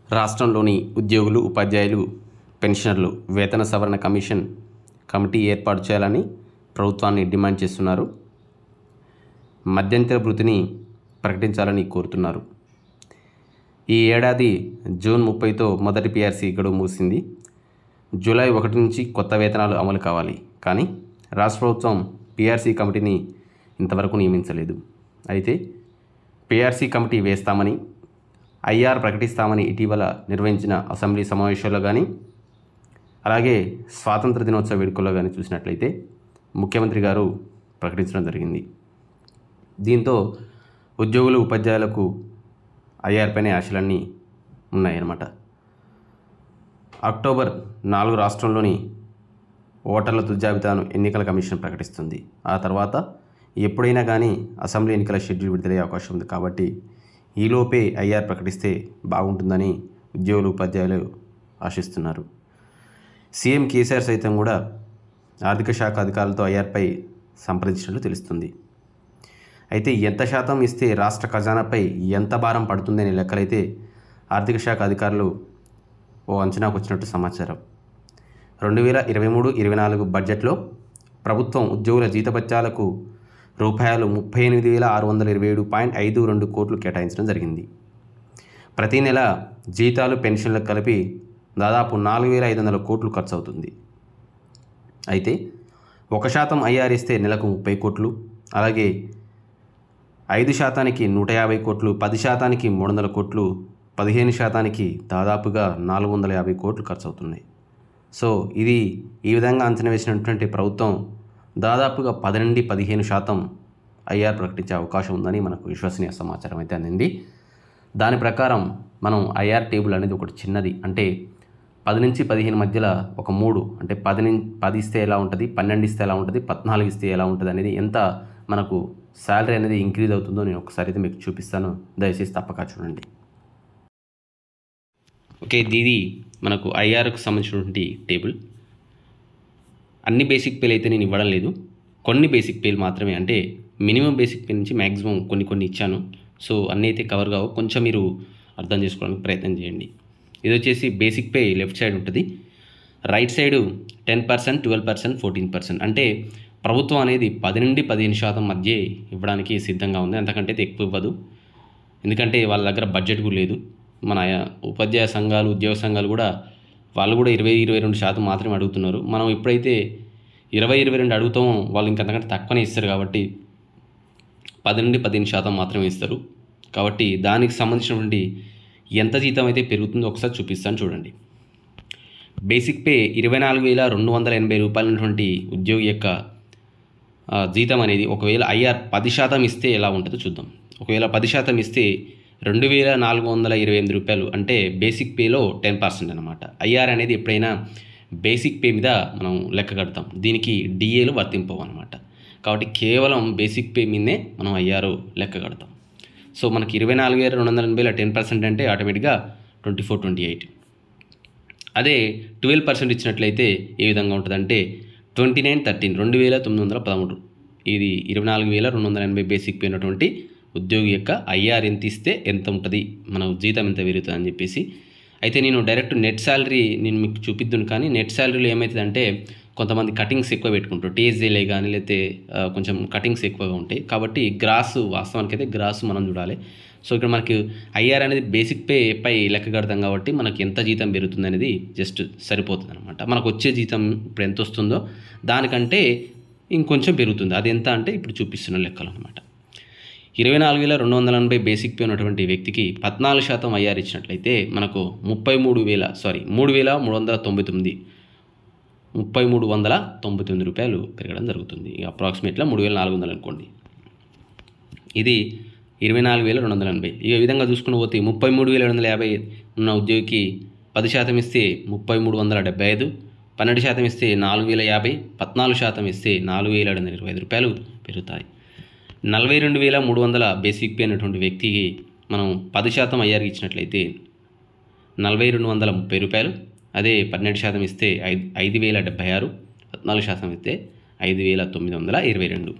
రాష్ట్రంలోని ఉద్యోగులు ఉపాధ్యాయులు పెన్షనర్లు వేతన సవరణ కమిషన్ కమిటీ ఏర్పాటు చేయాలని ప్రభుత్వాన్ని డిమాండ్ చేస్తున్నారు మధ్యంతర భృతిని ప్రకటించాలని కోరుతున్నారు ఈ ఏడాది జూన్ ముప్పైతో మొదటి పిఆర్సీ గడువు ముగిసింది జూలై ఒకటి నుంచి కొత్త వేతనాలు అమలు కావాలి కానీ రాష్ట్ర ప్రభుత్వం పిఆర్సీ కమిటీని ఇంతవరకు నియమించలేదు అయితే పిఆర్సీ కమిటీ వేస్తామని ఐఆర్ ప్రకటిస్తామని ఇటీవల నిర్వహించిన అసెంబ్లీ సమావేశాల్లో కానీ అలాగే స్వాతంత్ర దినోత్సవ వేడుకల్లో కానీ చూసినట్లయితే ముఖ్యమంత్రి గారు ప్రకటించడం జరిగింది దీంతో ఉద్యోగులు ఉపాధ్యాయులకు ఐఆర్ పైన ఆశలన్నీ ఉన్నాయన్నమాట అక్టోబర్ నాలుగు రాష్ట్రంలోని ఓటర్ల తుజాబితాను ఎన్నికల కమిషన్ ప్రకటిస్తుంది ఆ తర్వాత ఎప్పుడైనా కానీ అసెంబ్లీ ఎన్నికల షెడ్యూల్ విడుదలయ్యే అవకాశం ఉంది కాబట్టి ఈలోపే ఐఆర్ ప్రకటిస్తే బాగుంటుందని ఉద్యోగులు ఉపాధ్యాయులు ఆశిస్తున్నారు సీఎం కేసీఆర్ సైతం కూడా ఆర్థిక శాఖ అధికారులతో ఐఆర్పై సంప్రదించినట్లు తెలుస్తుంది అయితే ఎంత శాతం ఇస్తే రాష్ట్ర ఖజానాపై ఎంత భారం పడుతుందనే లెక్కలైతే ఆర్థిక శాఖ అధికారులు ఓ అంచనాకు వచ్చినట్టు సమాచారం రెండు వేల ఇరవై మూడు ఇరవై నాలుగు బడ్జెట్లో ప్రభుత్వం ఉద్యోగుల జీతభత్యాలకు రూపాయలు ముప్పై ఎనిమిది వేల ఆరు వందల ఇరవై ఏడు పాయింట్ ఐదు రెండు కోట్లు కేటాయించడం జరిగింది ప్రతి నెల జీతాలు పెన్షన్లకు కలిపి దాదాపు నాలుగు వేల ఐదు వందల కోట్లు ఖర్చు అవుతుంది అయితే ఒక శాతం ఐఆర్ ఇస్తే నెలకు ముప్పై కోట్లు అలాగే ఐదు శాతానికి నూట యాభై కోట్లు పది శాతానికి మూడు వందల కోట్లు పదిహేను శాతానికి దాదాపుగా నాలుగు వందల యాభై కోట్లు ఖర్చు అవుతున్నాయి సో ఇది ఈ విధంగా అంచనా వేసినటువంటి ప్రభుత్వం దాదాపుగా పది నుండి పదిహేను శాతం ఐఆర్ ప్రకటించే అవకాశం ఉందని మనకు విశ్వసనీయ సమాచారం అయితే అందింది దాని ప్రకారం మనం ఐఆర్ టేబుల్ అనేది ఒకటి చిన్నది అంటే పది నుంచి పదిహేను మధ్యలో ఒక మూడు అంటే పది నుంచి పది ఇస్తే ఎలా ఉంటుంది పన్నెండు ఇస్తే ఎలా ఉంటుంది పద్నాలుగు ఇస్తే ఎలా ఉంటుంది అనేది ఎంత మనకు శాలరీ అనేది ఇంక్రీజ్ అవుతుందో నేను ఒకసారి అయితే మీకు చూపిస్తాను దయచేసి తప్పక చూడండి ఓకే ఇది మనకు ఐఆర్కు సంబంధించినటువంటి టేబుల్ అన్ని బేసిక్ పేలు అయితే నేను ఇవ్వడం లేదు కొన్ని బేసిక్ పేలు మాత్రమే అంటే మినిమం బేసిక్ పే నుంచి మ్యాక్సిమం కొన్ని కొన్ని ఇచ్చాను సో అన్నీ అయితే కవర్ కావు కొంచెం మీరు అర్థం చేసుకోవడానికి ప్రయత్నం చేయండి ఇది వచ్చేసి బేసిక్ పే లెఫ్ట్ సైడ్ ఉంటుంది right side ten percent twelve percent fourteen percent అంటే ప్రభుత్వం అనేది పది నుండి పదిహేను శాతం మధ్య ఇవ్వడానికి సిద్ధంగా ఉంది అంతకంటే అయితే ఎక్కువ ఇవ్వదు ఎందుకంటే వాళ్ళ దగ్గర బడ్జెట్ కూడా లేదు మన ఉపాధ్యాయ సంఘాలు ఉద్యోగ సంఘాలు కూడా వాళ్ళు కూడా ఇరవై ఇరవై రెండు శాతం మాత్రమే అడుగుతున్నారు మనం ఎప్పుడైతే ఇరవై ఇరవై రెండు అడుగుతామో వాళ్ళు ఇంకంతకంటే తక్కువనే ఇస్తారు కాబట్టి పది నుండి పదిహేను శాతం మాత్రమే ఇస్తారు కాబట్టి దానికి సంబంధించినటువంటి ఎంత జీతం అయితే పెరుగుతుందో ఒకసారి చూపిస్తాను చూడండి బేసిక్ పే ఇరవై నాలుగు వేల రెండు వందల ఎనభై రూపాయలైనటువంటి ఉద్యోగి యొక్క ఆ, జీతం అనేది ఒకవేళ ఐఆర్ పది శాతం ఇస్తే ఎలా ఉంటుందో చూద్దాం ఒకవేళ పది శాతం ఇస్తే రెండు వేల నాలుగు వందల ఇరవై ఎనిమిది రూపాయలు అంటే బేసిక్ పేలో టెన్ పర్సెంట్ అనమాట ఐఆర్ అనేది ఎప్పుడైనా బేసిక్ పే మీద మనం లెక్క కడతాం దీనికి డిఏలు వర్తింపవు అనమాట కాబట్టి కేవలం బేసిక్ పే మీదనే మనం ఐఆర్ లెక్క కడతాం సో మనకి ఇరవై నాలుగు వేల రెండు వందల ఎనభైలో టెన్ పర్సెంట్ అంటే ఆటోమేటిక్గా ట్వంటీ ఫోర్ ట్వంటీ ఎయిట్ అదే ట్వెల్వ్ పర్సెంట్ ఇచ్చినట్లయితే ఏ విధంగా ఉంటుందంటే ట్వంటీ నైన్ థర్టీన్ రెండు వేల తొమ్మిది వందల పదమూడు ఇది ఇరవై నాలుగు వేల రెండు వందల ఎనభై బేసిక్ పోయినటువంటి ఉద్యోగి యొక్క ఐఆర్ ఎంత ఇస్తే ఎంత ఉంటుంది మన జీతం ఎంత పెరుగుతుంది అని చెప్పేసి అయితే నేను డైరెక్ట్ నెట్ శాలరీ నేను మీకు చూపిద్దును కానీ నెట్ శాలరీలో ఏమవుతుందంటే కొంతమంది కటింగ్స్ ఎక్కువ పెట్టుకుంటారు టీఎస్జీలే కానీ లేకపోతే ఆ, కొంచెం కటింగ్స్ ఎక్కువగా ఉంటాయి కాబట్టి గ్రాస్ వాస్తవానికి అయితే గ్రాస్ మనం చూడాలి సో ఇక్కడ మనకి ఐఆర్ అనేది బేసిక్ పే పై లెక్క కడతాం కాబట్టి మనకి ఎంత జీతం పెరుగుతుంది అనేది జస్ట్ సరిపోతుంది అనమాట మనకు వచ్చే జీతం ఇప్పుడు ఎంత వస్తుందో దానికంటే ఇంకొంచెం పెరుగుతుంది అది ఎంత అంటే ఇప్పుడు చూపిస్తున్న లెక్కలు అనమాట ఇరవై నాలుగు వేల రెండు వందల ఎనభై బేసిక్ పే ఉన్నటువంటి వ్యక్తికి పద్నాలుగు శాతం ఐఆర్ ఇచ్చినట్లయితే మనకు ముప్పై మూడు వేల సారీ మూడు వేల మూడు వందల తొంభై తొమ్మిది ముప్పై మూడు వందల తొంభై తొమ్మిది రూపాయలు పెరగడం జరుగుతుంది ఇక అప్రాక్సిమేట్గా మూడు వేల నాలుగు వందలు అనుకోండి ఇది ఇరవై నాలుగు వేల రెండు వందల ఎనభై ఈ విధంగా చూసుకుని పోతే ముప్పై మూడు వేల రెండు వందల యాభై ఉన్న ఉద్యోగికి పది శాతం ఇస్తే ముప్పై మూడు వందల డెబ్బై ఐదు పన్నెండు శాతం ఇస్తే నాలుగు వేల యాభై పద్నాలుగు శాతం ఇస్తే నాలుగు వేల ఏడు వందల ఇరవై ఐదు రూపాయలు పెరుగుతాయి నలభై రెండు వేల మూడు వందల బేసిక్ పే అయినటువంటి వ్యక్తికి మనం పది శాతం ఐఆర్కి ఇచ్చినట్లయితే నలభై రెండు వందల ముప్పై రూపాయలు అదే పన్నెండు శాతం ఇస్తే ఐదు ఐదు వేల డెబ్బై ఆరు పద్నాలుగు శాతం ఇస్తే ఐదు వేల తొమ్మిది వందల ఇరవై రెండు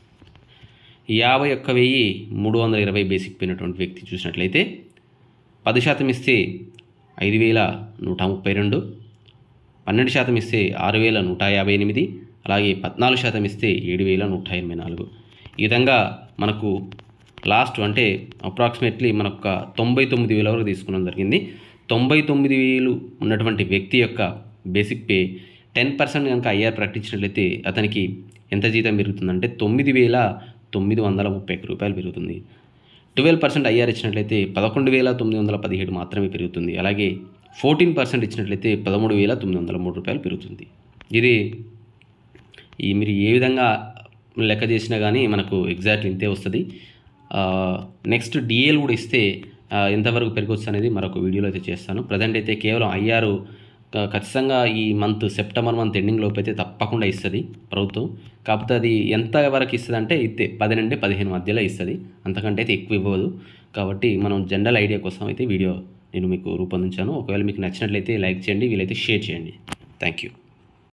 యాభై ఒక్క వెయ్యి మూడు వందల ఇరవై బేసిక్ పోయినటువంటి వ్యక్తి చూసినట్లయితే పది శాతం ఇస్తే ఐదు వేల నూట ముప్పై రెండు పన్నెండు శాతం ఇస్తే ఆరు వేల నూట యాభై ఎనిమిది అలాగే పద్నాలుగు శాతం ఇస్తే ఏడు వేల నూట ఎనభై నాలుగు ఈ విధంగా మనకు లాస్ట్ అంటే అప్రాక్సిమేట్లీ మనకు ఒక తొంభై తొమ్మిది వేల వరకు తీసుకోవడం జరిగింది తొంభై తొమ్మిది వేలు ఉన్నటువంటి వ్యక్తి యొక్క బేసిక్ పే టెన్ పర్సెంట్ కనుక ఐఆర్ ప్రకటించినట్లయితే అతనికి ఎంత జీతం పెరుగుతుందంటే తొమ్మిది వేల తొమ్మిది వందల ముప్పై ఒక్క రూపాయలు పెరుగుతుంది ట్వెల్వ్ పర్సెంట్ ఐఆర్ ఇచ్చినట్లయితే పదకొండు వేల తొమ్మిది వందల పదిహేడు మాత్రమే పెరుగుతుంది అలాగే ఫోర్టీన్ పర్సెంట్ ఇచ్చినట్లయితే పదమూడు వేల తొమ్మిది వందల మూడు రూపాయలు పెరుగుతుంది ఇది ఈ మీరు ఏ విధంగా లెక్క చేసినా కానీ మనకు ఎగ్జాక్ట్లీ ఇంతే వస్తుంది నెక్స్ట్ డిఏలు కూడా ఇస్తే ఆ, ఎంతవరకు పెరగవచ్చు అనేది మరొక వీడియోలో అయితే చేస్తాను ప్రజెంట్ అయితే కేవలం ఐఆర్ ఖచ్చితంగా ఈ మంత్ సెప్టెంబర్ మంత్ ఎండింగ్ లోపు అయితే తప్పకుండా ఇస్తుంది ప్రభుత్వం కాకపోతే అది ఎంత వరకు ఇస్తుంది అంటే ఇస్తే పది నుండి పదిహేను మధ్యలో ఇస్తుంది అంతకంటే అయితే ఎక్కువ ఇవ్వదు కాబట్టి మనం జనరల్ ఐడియా కోసం అయితే వీడియో నేను మీకు రూపొందించాను ఒకవేళ మీకు నచ్చినట్లయితే లైక్ చేయండి వీలైతే షేర్ చేయండి థ్యాంక్ యూ